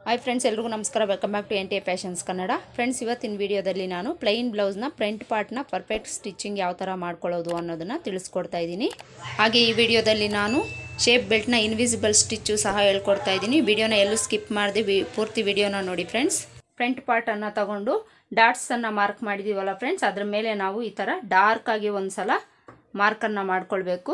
hi friends ಎಲ್ರಿಗೂ ನಮಸ್ಕಾರ welcome back to N T A fashions Kannada friends ಇವತ್ತಿನ ವಿಡಿಯೋದಲ್ಲಿ ನಾನು ಪ್ಲೈನ್ ಬ್ಲೌಸ್ನ ಫ್ರಂಟ್ ಪಾರ್ಟ್ನ ಪರ್ಫೆಕ್ಟ್ ಸ್ಟಿಚಿಂಗ್ ಯಾವ ಥರ ಮಾಡ್ಕೊಳ್ಳೋದು ಅನ್ನೋದನ್ನು ತಿಳಿಸ್ಕೊಡ್ತಾ ಇದ್ದೀನಿ ಹಾಗೆ ಈ ವಿಡಿಯೋದಲ್ಲಿ ನಾನು ಶೇಪ್ ಬೆಲ್ಟ್ನ ಇನ್ವಿಸಿಬಲ್ ಸ್ಟಿಚ್ಚು ಸಹ ಹೇಳ್ಕೊಡ್ತಾ ಇದ್ದೀನಿ ವಿಡಿಯೋನ ಎಲ್ಲೂ ಸ್ಕಿಪ್ ಮಾಡದೆ ವಿ ಪೂರ್ತಿ ವಿಡಿಯೋನ ನೋಡಿ ಫ್ರೆಂಡ್ಸ್ ಫ್ರಂಟ್ ಪಾರ್ಟನ್ನು ತಗೊಂಡು ಡಾಟ್ಸನ್ನು ಮಾರ್ಕ್ ಮಾಡಿದ್ದೀವಲ್ಲ ಫ್ರೆಂಡ್ಸ್ ಅದ್ರ ಮೇಲೆ ನಾವು ಈ ಥರ ಡಾರ್ಕಾಗಿ ಒಂದು ಸಲ ಮಾರ್ಕನ್ನು ಮಾಡ್ಕೊಳ್ಬೇಕು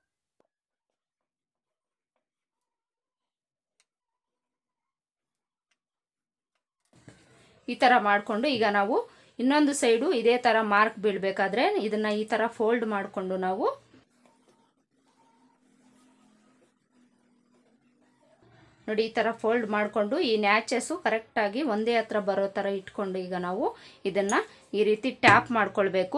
ಈ ಥರ ಮಾಡಿಕೊಂಡು ಈಗ ನಾವು ಇನ್ನೊಂದು ಸೈಡು ಇದೇ ಥರ ಮಾರ್ಕ್ ಬೀಳಬೇಕಾದ್ರೆ ಇದನ್ನು ಈ ಥರ ಫೋಲ್ಡ್ ಮಾಡಿಕೊಂಡು ನಾವು ನೋಡಿ ಈ ಥರ ಫೋಲ್ಡ್ ಮಾಡಿಕೊಂಡು ಈ ನ್ಯಾಚಸ್ಸು ಕರೆಕ್ಟಾಗಿ ಒಂದೇ ಹತ್ರ ಬರೋ ಥರ ಇಟ್ಕೊಂಡು ಈಗ ನಾವು ಇದನ್ನು ಈ ರೀತಿ ಟ್ಯಾಪ್ ಮಾಡ್ಕೊಳ್ಬೇಕು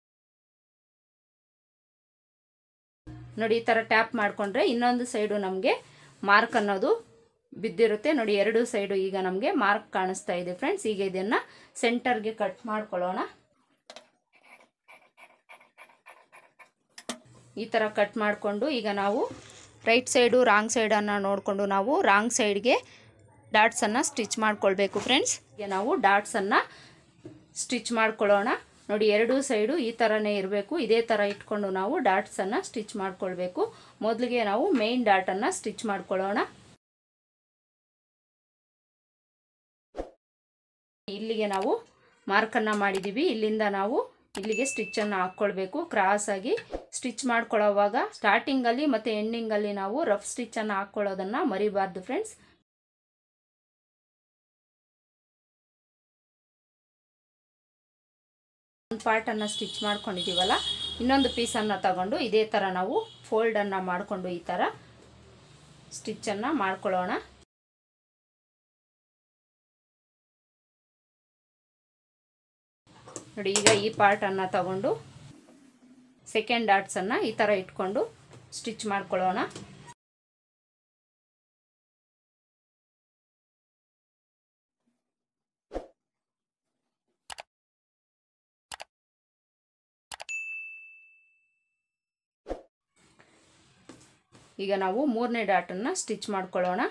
ನೋಡಿ ಈ ಥರ ಟ್ಯಾಪ್ ಮಾಡಿಕೊಂಡ್ರೆ ಇನ್ನೊಂದು ಸೈಡು ನಮಗೆ ಮಾರ್ಕ್ ಅನ್ನೋದು ಬಿದ್ದಿರುತ್ತೆ ನೋಡಿ ಎರಡು ಸೈಡು ಈಗ ನಮಗೆ ಮಾರ್ಕ್ ಕಾಣಿಸ್ತಾ ಇದೆ ಫ್ರೆಂಡ್ಸ್ ಈಗ ಇದನ್ನು ಸೆಂಟರ್ಗೆ ಕಟ್ ಮಾಡ್ಕೊಳ್ಳೋಣ ಈ ಥರ ಕಟ್ ಮಾಡಿಕೊಂಡು ಈಗ ನಾವು ರೈಟ್ ಸೈಡು ರಾಂಗ್ ಸೈಡನ್ನು ನೋಡಿಕೊಂಡು ನಾವು ರಾಂಗ್ ಸೈಡ್ಗೆ ಡಾಟ್ಸನ್ನು ಸ್ಟಿಚ್ ಮಾಡ್ಕೊಳ್ಬೇಕು ಫ್ರೆಂಡ್ಸ್ ಈಗ ನಾವು ಡಾಟ್ಸನ್ನು ಸ್ಟಿಚ್ ಮಾಡ್ಕೊಳ್ಳೋಣ ನೋಡಿ ಎರಡೂ ಸೈಡು ಈ ಥರನೇ ಇರಬೇಕು ಇದೇ ಥರ ಇಟ್ಕೊಂಡು ನಾವು ಡಾಟ್ಸನ್ನು ಸ್ಟಿಚ್ ಮಾಡ್ಕೊಳ್ಬೇಕು ಮೊದಲಿಗೆ ನಾವು ಮೇನ್ ಡಾಟನ್ನು ಸ್ಟಿಚ್ ಮಾಡ್ಕೊಳ್ಳೋಣ ಇಲ್ಲಿಗೆ ನಾವು ಮಾರ್ಕನ್ನು ಮಾಡಿದ್ದೀವಿ ಇಲ್ಲಿಂದ ನಾವು ಇಲ್ಲಿಗೆ ಸ್ಟಿಚ್ಚನ್ನು ಹಾಕ್ಕೊಳ್ಬೇಕು ಕ್ರಾಸಾಗಿ ಸ್ಟಿಚ್ ಮಾಡ್ಕೊಳ್ಳೋವಾಗ ಸ್ಟಾರ್ಟಿಂಗಲ್ಲಿ ಮತ್ತು ಎಂಡಿಂಗಲ್ಲಿ ನಾವು ರಫ್ ಸ್ಟಿಚ್ಚನ್ನು ಹಾಕ್ಕೊಳ್ಳೋದನ್ನು ಮರಿಬಾರ್ದು ಫ್ರೆಂಡ್ಸ್ ಒಂದು ಪಾರ್ಟನ್ನು ಸ್ಟಿಚ್ ಮಾಡ್ಕೊಂಡಿದ್ದೀವಲ್ಲ ಇನ್ನೊಂದು ಪೀಸನ್ನು ತಗೊಂಡು ಇದೇ ಥರ ನಾವು ಫೋಲ್ಡನ್ನು ಮಾಡಿಕೊಂಡು ಈ ಥರ ಸ್ಟಿಚ್ಚನ್ನು ಮಾಡ್ಕೊಳ್ಳೋಣ ನೋಡಿ ಈಗ ಈ ಪಾರ್ಟನ್ನು ತಗೊಂಡು ಸೆಕೆಂಡ್ ಡಾಟ್ಸನ್ನು ಈ ಥರ ಇಟ್ಕೊಂಡು ಸ್ಟಿಚ್ ಮಾಡ್ಕೊಳ್ಳೋಣ ಈಗ ನಾವು ಮೂರನೇ ಡಾಟನ್ನು ಸ್ಟಿಚ್ ಮಾಡ್ಕೊಳ್ಳೋಣ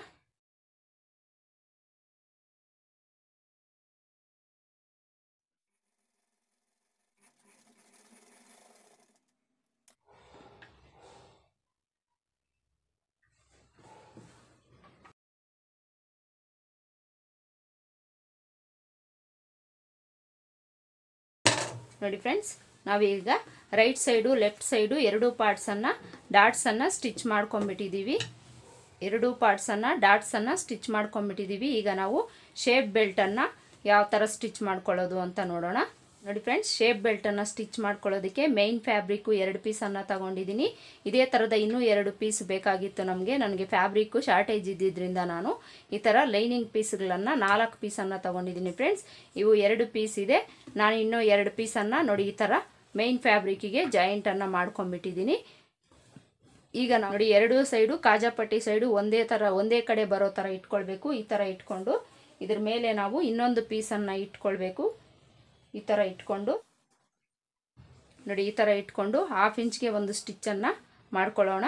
ನೋಡಿ ಫ್ರೆಂಡ್ಸ್ ನಾವೀಗ ರೈಟ್ ಸೈಡು ಲೆಫ್ಟ್ ಸೈಡು ಎರಡು ಪಾರ್ಟ್ಸನ್ನು ಡಾಟ್ಸನ್ನು ಸ್ಟಿಚ್ ಮಾಡ್ಕೊಂಬಿಟ್ಟಿದ್ದೀವಿ ಎರಡು ಪಾರ್ಟ್ಸನ್ನು ಡಾಟ್ಸನ್ನು ಸ್ಟಿಚ್ ಮಾಡ್ಕೊಂಬಿಟ್ಟಿದ್ದೀವಿ ಈಗ ನಾವು ಶೇಪ್ ಬೆಲ್ಟನ್ನು ಯಾವ ಥರ ಸ್ಟಿಚ್ ಮಾಡ್ಕೊಳ್ಳೋದು ಅಂತ ನೋಡೋಣ ನೋಡಿ ಫ್ರೆಂಡ್ಸ್ ಶೇಪ್ ಬೆಲ್ಟನ್ನು ಸ್ಟಿಚ್ ಮಾಡ್ಕೊಳ್ಳೋದಕ್ಕೆ ಮೇಯ್ನ್ ಫ್ಯಾಬ್ರಿಕ್ಕು ಎರಡು ಪೀಸನ್ನು ತಗೊಂಡಿದ್ದೀನಿ ಇದೇ ಥರದ ಇನ್ನೂ ಎರಡು ಪೀಸ್ ಬೇಕಾಗಿತ್ತು ನಮಗೆ ನನಗೆ ಫ್ಯಾಬ್ರಿಕ್ಕು ಶಾರ್ಟೇಜ್ ಇದ್ದಿದ್ದರಿಂದ ನಾನು ಈ ಥರ ಲೈನಿಂಗ್ ಪೀಸ್ಗಳನ್ನು ನಾಲ್ಕು ಪೀಸನ್ನು ತಗೊಂಡಿದ್ದೀನಿ ಫ್ರೆಂಡ್ಸ್ ಇವು ಎರಡು ಪೀಸ್ ಇದೆ ನಾನು ಇನ್ನೂ ಎರಡು ಪೀಸನ್ನು ನೋಡಿ ಈ ಥರ ಮೇಯ್ನ್ ಫ್ಯಾಬ್ರಿಕ್ಕಿಗೆ ಜಾಯಿಂಟನ್ನು ಮಾಡ್ಕೊಂಬಿಟ್ಟಿದ್ದೀನಿ ಈಗ ನೋಡಿ ಎರಡೂ ಸೈಡು ಕಾಜಾಪಟ್ಟಿ ಸೈಡು ಒಂದೇ ಥರ ಒಂದೇ ಕಡೆ ಬರೋ ಥರ ಇಟ್ಕೊಳ್ಬೇಕು ಈ ಥರ ಇಟ್ಕೊಂಡು ಇದ್ರ ಮೇಲೆ ನಾವು ಇನ್ನೊಂದು ಪೀಸನ್ನು ಇಟ್ಕೊಳ್ಬೇಕು ಈ ಥರ ಇಟ್ಕೊಂಡು ನೋಡಿ ಈ ಥರ ಇಟ್ಕೊಂಡು ಹಾಫ್ ಇಂಚ್ಗೆ ಒಂದು ಸ್ಟಿಚ್ಚನ್ನು ಮಾಡ್ಕೊಳ್ಳೋಣ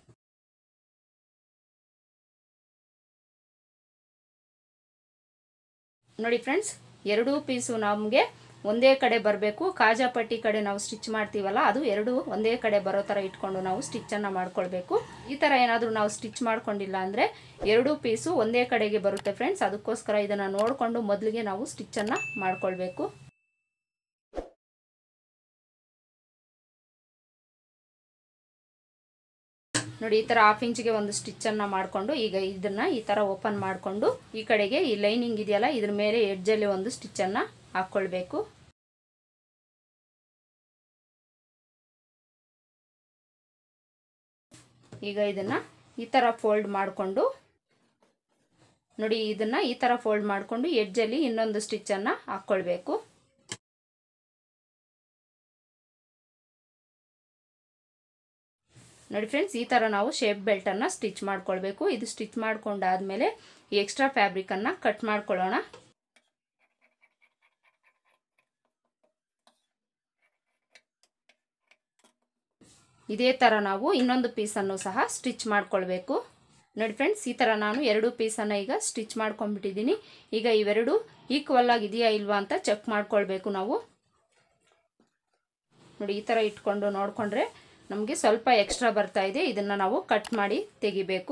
ನೋಡಿ ಫ್ರೆಂಡ್ಸ್ ಎರಡೂ ಪೀಸು ನಮಗೆ ಒಂದೇ ಕಡೆ ಬರಬೇಕು ಕಾಜಾಪಟ್ಟಿ ಕಡೆ ನಾವು ಸ್ಟಿಚ್ ಮಾಡ್ತೀವಲ್ಲ ಅದು ಎರಡು ಒಂದೇ ಕಡೆ ಬರೋ ಥರ ಇಟ್ಕೊಂಡು ನಾವು ಸ್ಟಿಚ್ಚನ್ನು ಮಾಡ್ಕೊಳ್ಬೇಕು ಈ ಥರ ಏನಾದರೂ ನಾವು ಸ್ಟಿಚ್ ಮಾಡ್ಕೊಂಡಿಲ್ಲ ಅಂದರೆ ಎರಡೂ ಪೀಸು ಒಂದೇ ಕಡೆಗೆ ಬರುತ್ತೆ ಫ್ರೆಂಡ್ಸ್ ಅದಕ್ಕೋಸ್ಕರ ಇದನ್ನು ನೋಡಿಕೊಂಡು ಮೊದಲಿಗೆ ನಾವು ಸ್ಟಿಚ್ಚನ್ನು ಮಾಡ್ಕೊಳ್ಬೇಕು ನೋಡಿ ಈ ಥರ ಹಾಫ್ ಇಂಚ್ಗೆ ಒಂದು ಸ್ಟಿಚ್ಚನ್ನು ಮಾಡಿಕೊಂಡು ಈಗ ಇದನ್ನು ಈ ಥರ ಓಪನ್ ಮಾಡಿಕೊಂಡು ಈ ಕಡೆಗೆ ಈ ಲೈನಿಂಗ್ ಇದೆಯಲ್ಲ ಇದ್ರ ಮೇಲೆ ಎಡ್ಜಲ್ಲಿ ಒಂದು ಸ್ಟಿಚ್ಚನ್ನು ಹಾಕ್ಕೊಳ್ಬೇಕು ಈಗ ಇದನ್ನು ಈ ಥರ ಫೋಲ್ಡ್ ಮಾಡಿಕೊಂಡು ನೋಡಿ ಇದನ್ನು ಈ ಥರ ಫೋಲ್ಡ್ ಮಾಡಿಕೊಂಡು ಎಡ್ಜಲ್ಲಿ ಇನ್ನೊಂದು ಸ್ಟಿಚ್ಚನ್ನು ಹಾಕ್ಕೊಳ್ಬೇಕು ನೋಡಿ ಫ್ರೆಂಡ್ಸ್ ಈ ಥರ ನಾವು ಶೇಪ್ ಬೆಲ್ಟನ್ನು ಸ್ಟಿಚ್ ಮಾಡ್ಕೊಳ್ಬೇಕು ಇದು ಸ್ಟಿಚ್ ಮಾಡ್ಕೊಂಡಾದಮೇಲೆ ಈ ಎಕ್ಸ್ಟ್ರಾ ಫ್ಯಾಬ್ರಿಕನ್ನು ಕಟ್ ಮಾಡ್ಕೊಳ್ಳೋಣ ಇದೇ ಥರ ನಾವು ಇನ್ನೊಂದು ಪೀಸನ್ನು ಸಹ ಸ್ಟಿಚ್ ಮಾಡ್ಕೊಳ್ಬೇಕು ನೋಡಿ ಫ್ರೆಂಡ್ಸ್ ಈ ಥರ ನಾನು ಎರಡು ಪೀಸನ್ನು ಈಗ ಸ್ಟಿಚ್ ಮಾಡ್ಕೊಂಡ್ಬಿಟ್ಟಿದ್ದೀನಿ ಈಗ ಇವೆರಡು ಈಕ್ವಲ್ ಆಗಿದೆಯಾ ಇಲ್ವಾ ಅಂತ ಚೆಕ್ ಮಾಡ್ಕೊಳ್ಬೇಕು ನಾವು ನೋಡಿ ಈ ಥರ ಇಟ್ಕೊಂಡು ನೋಡಿಕೊಂಡ್ರೆ ನಮಗೆ ಸ್ವಲ್ಪ ಎಕ್ಸ್ಟ್ರಾ ಬರ್ತಾ ಇದೆ ಇದನ್ನು ನಾವು ಕಟ್ ಮಾಡಿ ತೆಗಿಬೇಕು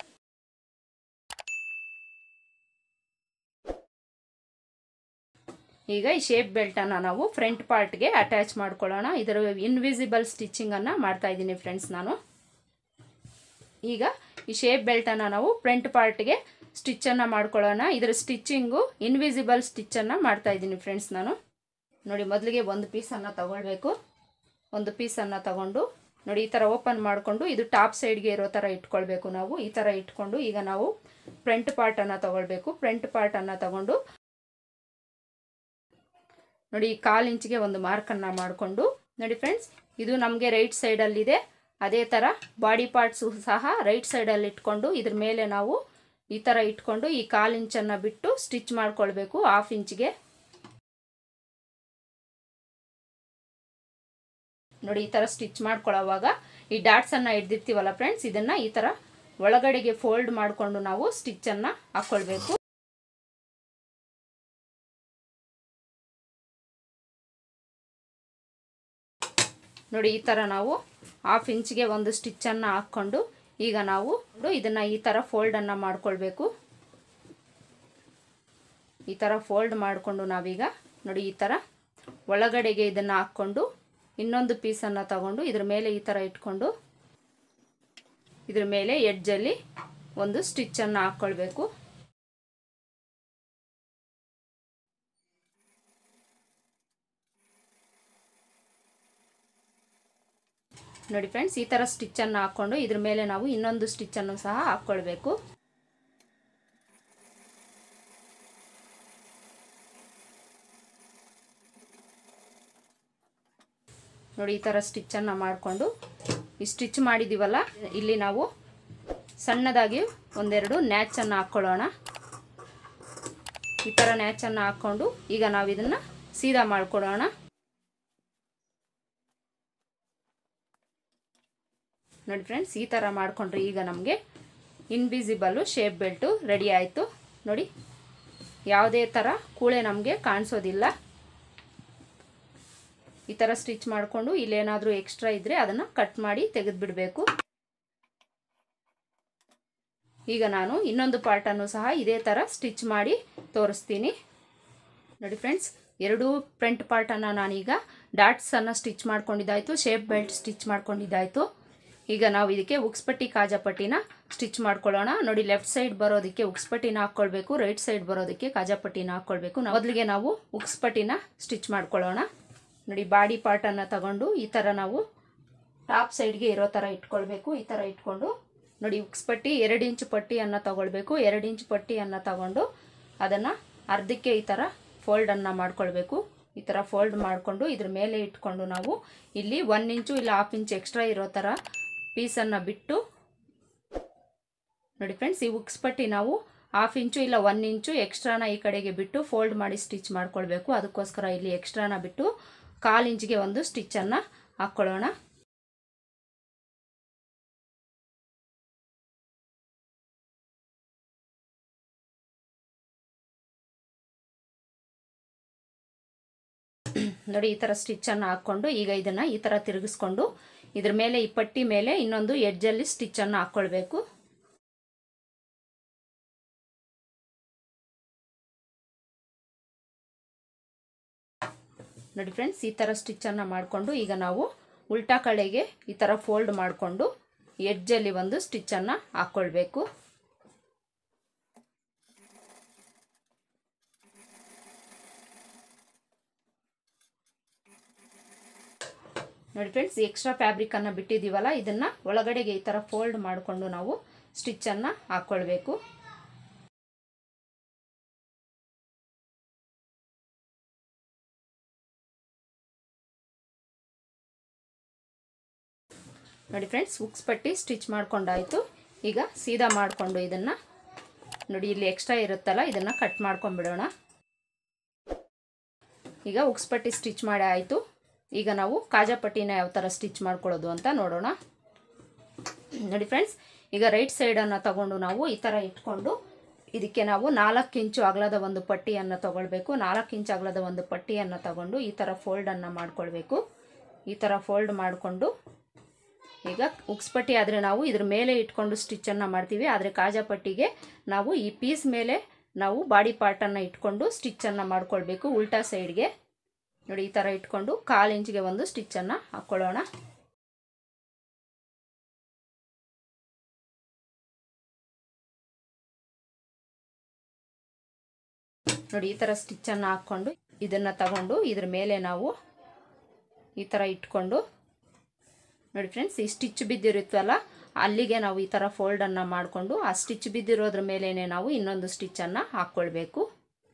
ಈಗ ಈ ಶೇಪ್ ಬೆಲ್ಟನ್ನು ನಾವು ಫ್ರಂಟ್ ಪಾರ್ಟ್ಗೆ ಅಟ್ಯಾಚ್ ಮಾಡ್ಕೊಳ್ಳೋಣ ಇದರ ಇನ್ವಿಸಿಬಲ್ ಸ್ಟಿಚಿಂಗನ್ನು ಮಾಡ್ತಾ ಇದ್ದೀನಿ ಫ್ರೆಂಡ್ಸ್ ನಾನು ಈಗ ಈ ಶೇಪ್ ಬೆಲ್ಟನ್ನು ನಾವು ಫ್ರಂಟ್ ಪಾರ್ಟ್ಗೆ ಸ್ಟಿಚ್ಚನ್ನು ಮಾಡ್ಕೊಳ್ಳೋಣ ಇದರ ಸ್ಟಿಚ್ಚಿಂಗು ಇನ್ವಿಸಿಬಲ್ ಸ್ಟಿಚ್ಚನ್ನು ಮಾಡ್ತಾ ಇದ್ದೀನಿ ಫ್ರೆಂಡ್ಸ್ ನಾನು ನೋಡಿ ಮೊದಲಿಗೆ ಒಂದು ಪೀಸನ್ನು ತಗೊಳ್ಬೇಕು ಒಂದು ಪೀಸನ್ನು ತಗೊಂಡು ನೋಡಿ ಈ ಥರ ಓಪನ್ ಮಾಡಿಕೊಂಡು ಇದು ಟಾಪ್ ಸೈಡ್ಗೆ ಇರೋ ಥರ ಇಟ್ಕೊಳ್ಬೇಕು ನಾವು ಈ ಥರ ಇಟ್ಕೊಂಡು ಈಗ ನಾವು ಫ್ರಂಟ್ ಪಾರ್ಟನ್ನು ತಗೊಳ್ಬೇಕು ಫ್ರಂಟ್ ಪಾರ್ಟನ್ನು ತಗೊಂಡು ನೋಡಿ ಈ ಕಾಲು ಇಂಚಿಗೆ ಒಂದು ಮಾರ್ಕನ್ನು ಮಾಡಿಕೊಂಡು ನೋಡಿ ಫ್ರೆಂಡ್ಸ್ ಇದು ನಮಗೆ ರೈಟ್ ಸೈಡಲ್ಲಿದೆ ಅದೇ ಥರ ಬಾಡಿ ಪಾರ್ಟ್ಸು ಸಹ ರೈಟ್ ಸೈಡಲ್ಲಿ ಇಟ್ಕೊಂಡು ಇದ್ರ ಮೇಲೆ ನಾವು ಈ ಥರ ಇಟ್ಕೊಂಡು ಈ ಕಾಲು ಇಂಚನ್ನು ಬಿಟ್ಟು ಸ್ಟಿಚ್ ಮಾಡ್ಕೊಳ್ಬೇಕು ಹಾಫ್ ಇಂಚಿಗೆ ನೋಡಿ ಈ ಥರ ಸ್ಟಿಚ್ ಮಾಡ್ಕೊಳ್ಳೋವಾಗ ಈ ಡಾಟ್ಸನ್ನು ಹಿಡ್ದಿರ್ತೀವಲ್ಲ ಫ್ರೆಂಡ್ಸ್ ಇದನ್ನು ಈ ಥರ ಒಳಗಡೆಗೆ ಫೋಲ್ಡ್ ಮಾಡಿಕೊಂಡು ನಾವು ಸ್ಟಿಚ್ಚನ್ನು ಹಾಕ್ಕೊಳ್ಬೇಕು ನೋಡಿ ಈ ಥರ ನಾವು ಹಾಫ್ ಇಂಚ್ಗೆ ಒಂದು ಸ್ಟಿಚ್ಚನ್ನು ಹಾಕ್ಕೊಂಡು ಈಗ ನಾವು ಇದನ್ನು ಈ ಥರ ಫೋಲ್ಡನ್ನು ಮಾಡ್ಕೊಳ್ಬೇಕು ಈ ಥರ ಫೋಲ್ಡ್ ಮಾಡಿಕೊಂಡು ನಾವೀಗ ನೋಡಿ ಈ ಥರ ಒಳಗಡೆಗೆ ಇದನ್ನು ಹಾಕ್ಕೊಂಡು ಇನ್ನೊಂದು ಪೀಸನ್ನು ತಗೊಂಡು ಇದ್ರ ಮೇಲೆ ಈ ಥರ ಇಟ್ಕೊಂಡು ಇದ್ರ ಮೇಲೆ ಎಡ್ಜಲ್ಲಿ ಒಂದು ಸ್ಟಿಚ್ಚನ್ನು ಹಾಕ್ಕೊಳ್ಬೇಕು ನೋಡಿ ಫ್ರೆಂಡ್ಸ್ ಈ ಥರ ಸ್ಟಿಚ್ಚನ್ನು ಹಾಕ್ಕೊಂಡು ಇದ್ರ ಮೇಲೆ ನಾವು ಇನ್ನೊಂದು ಸ್ಟಿಚ್ಚನ್ನು ಸಹ ಹಾಕ್ಕೊಳ್ಬೇಕು ನೋಡಿ ಈ ಥರ ಸ್ಟಿಚ್ಚನ್ನು ಮಾಡಿಕೊಂಡು ಈ ಸ್ಟಿಚ್ ಮಾಡಿದ್ದೀವಲ್ಲ ಇಲ್ಲಿ ನಾವು ಸಣ್ಣದಾಗಿ ಒಂದೆರಡು ನ್ಯಾಚನ್ನು ಹಾಕ್ಕೊಳ್ಳೋಣ ಈ ಥರ ನ್ಯಾಚನ್ನು ಹಾಕ್ಕೊಂಡು ಈಗ ನಾವು ಇದನ್ನು ಸೀದಾ ಮಾಡ್ಕೊಳ್ಳೋಣ ನೋಡಿ ಫ್ರೆಂಡ್ಸ್ ಈ ಥರ ಮಾಡಿಕೊಂಡ್ರೆ ಈಗ ನಮಗೆ ಇನ್ವಿಸಿಬಲ್ಲು ಶೇಪ್ ಬೆಲ್ಟು ರೆಡಿ ಆಯಿತು ನೋಡಿ ಯಾವುದೇ ಥರ ಕೂಳೆ ನಮಗೆ ಕಾಣಿಸೋದಿಲ್ಲ ಈ ಥರ ಸ್ಟಿಚ್ ಮಾಡಿಕೊಂಡು ಇಲ್ಲೇನಾದರೂ ಎಕ್ಸ್ಟ್ರಾ ಇದ್ದರೆ ಅದನ್ನು ಕಟ್ ಮಾಡಿ ತೆಗೆದುಬಿಡಬೇಕು ಈಗ ನಾನು ಇನ್ನೊಂದು ಪಾರ್ಟನ್ನು ಸಹ ಇದೇ ಥರ ಸ್ಟಿಚ್ ಮಾಡಿ ತೋರಿಸ್ತೀನಿ ನೋಡಿ ಫ್ರೆಂಡ್ಸ್ ಎರಡೂ ಫ್ರಂಟ್ ಪಾರ್ಟನ್ನು ನಾನೀಗ ಡಾಟ್ಸನ್ನು ಸ್ಟಿಚ್ ಮಾಡ್ಕೊಂಡಿದ್ದಾಯಿತು ಶೇಪ್ ಬೆಲ್ಟ್ ಸ್ಟಿಚ್ ಮಾಡ್ಕೊಂಡಿದ್ದಾಯಿತು ಈಗ ನಾವು ಇದಕ್ಕೆ ಉಕ್ಸ್ಪಟ್ಟಿ ಕಾಜಾಪಟ್ಟಿನ ಸ್ಟಿಚ್ ಮಾಡ್ಕೊಳ್ಳೋಣ ನೋಡಿ ಲೆಫ್ಟ್ ಸೈಡ್ ಬರೋದಕ್ಕೆ ಉಕ್ಸ್ಪಟ್ಟಿನ ಹಾಕ್ಕೊಳ್ಬೇಕು ರೈಟ್ ಸೈಡ್ ಬರೋದಕ್ಕೆ ಕಾಜಾಪಟ್ಟಿನ ಹಾಕ್ಕೊಳ್ಬೇಕು ಮೊದಲಿಗೆ ನಾವು ಉಕ್ಸ್ಪಟ್ಟಿನ ಸ್ಟಿಚ್ ಮಾಡ್ಕೊಳ್ಳೋಣ ನೋಡಿ ಬಾಡಿ ಪಾರ್ಟನ್ನು ತಗೊಂಡು ಈ ಥರ ನಾವು ಟಾಪ್ ಸೈಡ್ಗೆ ಇರೋ ಥರ ಇಟ್ಕೊಳ್ಬೇಕು ಈ ಥರ ಇಟ್ಕೊಂಡು ನೋಡಿ ಉಕ್ಸ್ ಪಟ್ಟಿ ಎರಡು ಇಂಚು ಪಟ್ಟಿಯನ್ನು ತಗೊಳ್ಬೇಕು ಎರಡು ಇಂಚು ಪಟ್ಟಿಯನ್ನು ತಗೊಂಡು ಅದನ್ನು ಅರ್ಧಕ್ಕೆ ಈ ಥರ ಫೋಲ್ಡನ್ನು ಮಾಡ್ಕೊಳ್ಬೇಕು ಈ ಥರ ಫೋಲ್ಡ್ ಮಾಡಿಕೊಂಡು ಇದ್ರ ಮೇಲೆ ಇಟ್ಕೊಂಡು ನಾವು ಇಲ್ಲಿ ಒನ್ ಇಂಚು ಇಲ್ಲ ಹಾಫ್ ಇಂಚ್ ಎಕ್ಸ್ಟ್ರಾ ಇರೋ ಥರ ಪೀಸನ್ನು ಬಿಟ್ಟು ನೋಡಿ ಫ್ರೆಂಡ್ಸ್ ಈ ಉಕ್ಸ್ ಪಟ್ಟಿ ನಾವು ಹಾಫ್ ಇಂಚು ಇಲ್ಲ ಒನ್ ಇಂಚು ಎಕ್ಸ್ಟ್ರಾನ ಈ ಕಡೆಗೆ ಬಿಟ್ಟು ಫೋಲ್ಡ್ ಮಾಡಿ ಸ್ಟಿಚ್ ಮಾಡ್ಕೊಳ್ಬೇಕು ಅದಕ್ಕೋಸ್ಕರ ಇಲ್ಲಿ ಎಕ್ಸ್ಟ್ರಾನ ಬಿಟ್ಟು ಕಾಲು ಇಂಚಿಗೆ ಒಂದು ಸ್ಟಿಚ್ಚನ್ನು ಹಾಕ್ಕೊಳ್ಳೋಣ ನೋಡಿ ಈ ಥರ ಸ್ಟಿಚ್ಚನ್ನು ಹಾಕ್ಕೊಂಡು ಈಗ ಇದನ್ನು ಈ ಥರ ತಿರುಗಿಸ್ಕೊಂಡು ಇದ್ರ ಮೇಲೆ ಈ ಪಟ್ಟಿ ಮೇಲೆ ಇನ್ನೊಂದು ಎಡ್ಜಲ್ಲಿ ಸ್ಟಿಚ್ಚನ್ನು ಹಾಕ್ಕೊಳ್ಬೇಕು ನೋಡಿ ಫ್ರೆಂಡ್ಸ್ ಈ ಥರ ಸ್ಟಿಚ್ಚನ್ನು ಮಾಡಿಕೊಂಡು ಈಗ ನಾವು ಉಲ್ಟಾ ಕಡೆಗೆ ಈ ಥರ ಫೋಲ್ಡ್ ಮಾಡಿಕೊಂಡು ಎಡ್ಜಲ್ಲಿ ಒಂದು ಸ್ಟಿಚ್ಚನ್ನು ಹಾಕ್ಕೊಳ್ಬೇಕು ನೋಡಿ ಫ್ರೆಂಡ್ಸ್ ಎಕ್ಸ್ಟ್ರಾ ಫ್ಯಾಬ್ರಿಕನ್ನು ಬಿಟ್ಟಿದ್ದೀವಲ್ಲ ಇದನ್ನು ಒಳಗಡೆಗೆ ಈ ಥರ ಫೋಲ್ಡ್ ಮಾಡಿಕೊಂಡು ನಾವು ಸ್ಟಿಚ್ಚನ್ನು ಹಾಕ್ಕೊಳ್ಬೇಕು ನೋಡಿ ಫ್ರೆಂಡ್ಸ್ ಉಕ್ಸ್ ಪಟ್ಟಿ ಸ್ಟಿಚ್ ಮಾಡ್ಕೊಂಡಾಯಿತು ಈಗ ಸೀದಾ ಮಾಡಿಕೊಂಡು ಇದನ್ನು ನೋಡಿ ಇಲ್ಲಿ ಎಕ್ಸ್ಟ್ರಾ ಇರುತ್ತಲ್ಲ ಇದನ್ನು ಕಟ್ ಮಾಡ್ಕೊಂಡ್ಬಿಡೋಣ ಈಗ ಉಕ್ಸ್ ಪಟ್ಟಿ ಸ್ಟಿಚ್ ಮಾಡಿ ಆಯಿತು ಈಗ ನಾವು ಕಾಜಾಪಟ್ಟಿನ ಯಾವ ಥರ ಸ್ಟಿಚ್ ಮಾಡ್ಕೊಳ್ಳೋದು ಅಂತ ನೋಡೋಣ ನೋಡಿ ಫ್ರೆಂಡ್ಸ್ ಈಗ ರೈಟ್ ಸೈಡನ್ನು ತಗೊಂಡು ನಾವು ಈ ಥರ ಇಟ್ಕೊಂಡು ಇದಕ್ಕೆ ನಾವು ನಾಲ್ಕು ಇಂಚು ಅಗಲದ ಒಂದು ಪಟ್ಟಿಯನ್ನು ತಗೊಳ್ಬೇಕು ನಾಲ್ಕು ಇಂಚು ಅಗಲದ ಒಂದು ಪಟ್ಟಿಯನ್ನು ತಗೊಂಡು ಈ ಥರ ಫೋಲ್ಡನ್ನು ಮಾಡ್ಕೊಳ್ಬೇಕು ಈ ಥರ ಫೋಲ್ಡ್ ಮಾಡಿಕೊಂಡು ಈಗ ಉಕ್ಸ್ಪಟ್ಟಿ ಆದರೆ ನಾವು ಇದ್ರ ಮೇಲೆ ಇಟ್ಕೊಂಡು ಸ್ಟಿಚ್ಚನ್ನು ಮಾಡ್ತೀವಿ ಆದರೆ ಕಾಜಾಪಟ್ಟಿಗೆ ನಾವು ಈ ಪೀಸ್ ಮೇಲೆ ನಾವು ಬಾಡಿ ಪಾರ್ಟನ್ನು ಇಟ್ಕೊಂಡು ಸ್ಟಿಚ್ಚನ್ನು ಮಾಡ್ಕೊಳ್ಬೇಕು ಉಲ್ಟಾ ಸೈಡ್ಗೆ ನೋಡಿ ಈ ಥರ ಇಟ್ಕೊಂಡು ಕಾಲು ಇಂಚಿಗೆ ಒಂದು ಸ್ಟಿಚ್ಚನ್ನು ಹಾಕ್ಕೊಳ್ಳೋಣ ನೋಡಿ ಈ ಥರ ಸ್ಟಿಚ್ಚನ್ನು ಹಾಕ್ಕೊಂಡು ಇದನ್ನು ತಗೊಂಡು ಇದ್ರ ಮೇಲೆ ನಾವು ಈ ಥರ ಇಟ್ಕೊಂಡು ನೋಡಿ ಫ್ರೆಂಡ್ಸ್ ಈ ಸ್ಟಿಚ್ ಬಿದ್ದಿರುತ್ತಲ್ಲ ಅಲ್ಲಿಗೆ ನಾವು ಈ ಥರ ಫೋಲ್ಡನ್ನು ಮಾಡಿಕೊಂಡು ಆ ಸ್ಟಿಚ್ ಬಿದ್ದಿರೋದ್ರ ಮೇಲೇ ನಾವು ಇನ್ನೊಂದು ಸ್ಟಿಚ್ಚನ್ನು ಹಾಕ್ಕೊಳ್ಬೇಕು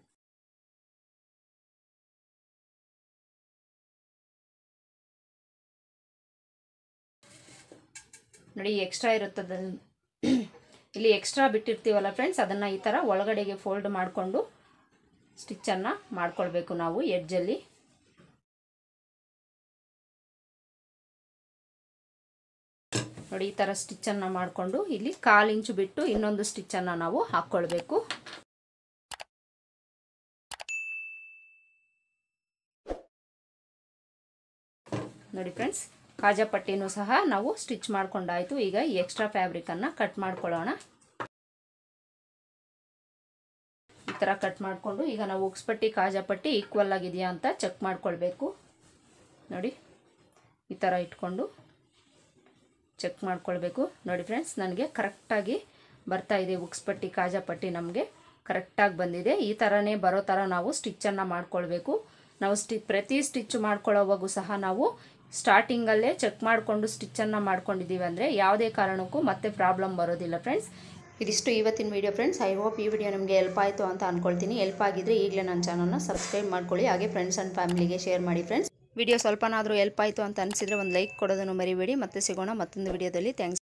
ನೋಡಿ ಎಕ್ಸ್ಟ್ರಾ ಇರುತ್ತದೆ ಇಲ್ಲಿ ಎಕ್ಸ್ಟ್ರಾ ಬಿಟ್ಟಿರ್ತೀವಲ್ಲ ಫ್ರೆಂಡ್ಸ್ ಅದನ್ನು ಈ ಥರ ಒಳಗಡೆಗೆ ಫೋಲ್ಡ್ ಮಾಡಿಕೊಂಡು ಸ್ಟಿಚ್ಚನ್ನು ಮಾಡ್ಕೊಳ್ಬೇಕು ನಾವು ಎಡ್ಜಲ್ಲಿ ನೋಡಿ ಈ ಥರ ಸ್ಟಿಚ್ಚನ್ನು ಮಾಡಿಕೊಂಡು ಇಲ್ಲಿ ಕಾಲು ಇಂಚು ಬಿಟ್ಟು ಇನ್ನೊಂದು ಸ್ಟಿಚ್ಚನ್ನು ನಾವು ಹಾಕ್ಕೊಳ್ಬೇಕು ನೋಡಿ ಫ್ರೆಂಡ್ಸ್ ಕಾಜಾ ಪಟ್ಟಿನೂ ಸಹ ನಾವು ಸ್ಟಿಚ್ ಮಾಡ್ಕೊಂಡಾಯಿತು ಈಗ ಈ ಎಕ್ಸ್ಟ್ರಾ ಫ್ಯಾಬ್ರಿಕನ್ನು ಕಟ್ ಮಾಡ್ಕೊಳ್ಳೋಣ ಈ ಥರ ಕಟ್ ಮಾಡಿಕೊಂಡು ಈಗ ನಾವು ಉಕ್ಸ್ಪಟ್ಟಿ ಕಾಜಾ ಪಟ್ಟಿ ಈಕ್ವಲ್ ಆಗಿದೆಯಾ ಅಂತ ಚೆಕ್ ಮಾಡ್ಕೊಳ್ಬೇಕು ನೋಡಿ ಈ ಥರ ಇಟ್ಕೊಂಡು ಚೆಕ್ ಮಾಡ್ಕೊಳ್ಬೇಕು ನೋಡಿ ಫ್ರೆಂಡ್ಸ್ ನನಗೆ ಕರೆಕ್ಟಾಗಿ ಬರ್ತಾ ಇದೆ ಉಕ್ಸ್ ಪಟ್ಟಿ ಕಾಜಾ ಪಟ್ಟಿ ನಮಗೆ ಕರೆಕ್ಟಾಗಿ ಬಂದಿದೆ ಈ ಥರನೇ ಬರೋ ಥರ ನಾವು ಸ್ಟಿಚ್ಚನ್ನು ಮಾಡ್ಕೊಳ್ಬೇಕು ನಾವು ಸ್ಟಿ ಪ್ರತಿ ಸ್ಟಿಚ್ ಮಾಡ್ಕೊಳ್ಳೋವಾಗೂ ಸಹ ನಾವು ಸ್ಟಾರ್ಟಿಂಗಲ್ಲೇ ಚೆಕ್ ಮಾಡಿಕೊಂಡು ಸ್ಟಿಚ್ಚನ್ನು ಮಾಡ್ಕೊಂಡಿದ್ದೀವಿ ಅಂದರೆ ಯಾವುದೇ ಕಾರಣಕ್ಕೂ ಮತ್ತೆ ಪ್ರಾಬ್ಲಮ್ ಬರೋದಿಲ್ಲ ಫ್ರೆಂಡ್ಸ್ ಇದಿಷ್ಟು ಇವತ್ತಿನ ವೀಡಿಯೋ ಫ್ರೆಂಡ್ಸ್ ಐ ಹೋಪ್ ಈ ವಿಡಿಯೋ ನಿಮಗೆ ಹೆಲ್ಪ್ ಆಯಿತು ಅಂತ ಅಂದ್ಕೊಳ್ತೀನಿ ಹೆಲ್ಪ್ ಆಗಿದ್ರೆ ಈಗಲೇ ನನ್ನ ಚಾನಲ್ನ ಸಬ್ಸ್ಕ್ರೈಬ್ ಮಾಡ್ಕೊಳ್ಳಿ ಹಾಗೆ ಫ್ರೆಂಡ್ಸ್ ಆ್ಯಂಡ್ ಫ್ಯಾಮಿಲಿಗೆ ಶೇರ್ ಮಾಡಿ ಫ್ರೆಂಡ್ಸ್ ವಿಡಿಯೋ ಸ್ವಲ್ಪನಾದರೂ ಹೆಲ್ಪ್ ಆಯಿತು ಅಂತ ಅನಿಸಿದರೆ ಒಂದು ಲೈಕ್ ಕೊಡೋದನ್ನು ಮರಿಬೇಡಿ ಮತ್ತೆ ಸಿಗೋಣ ಮತ್ತೊಂದು ವಿಡಿಯೋದಲ್ಲಿ ಥ್ಯಾಂಕ್ಸ್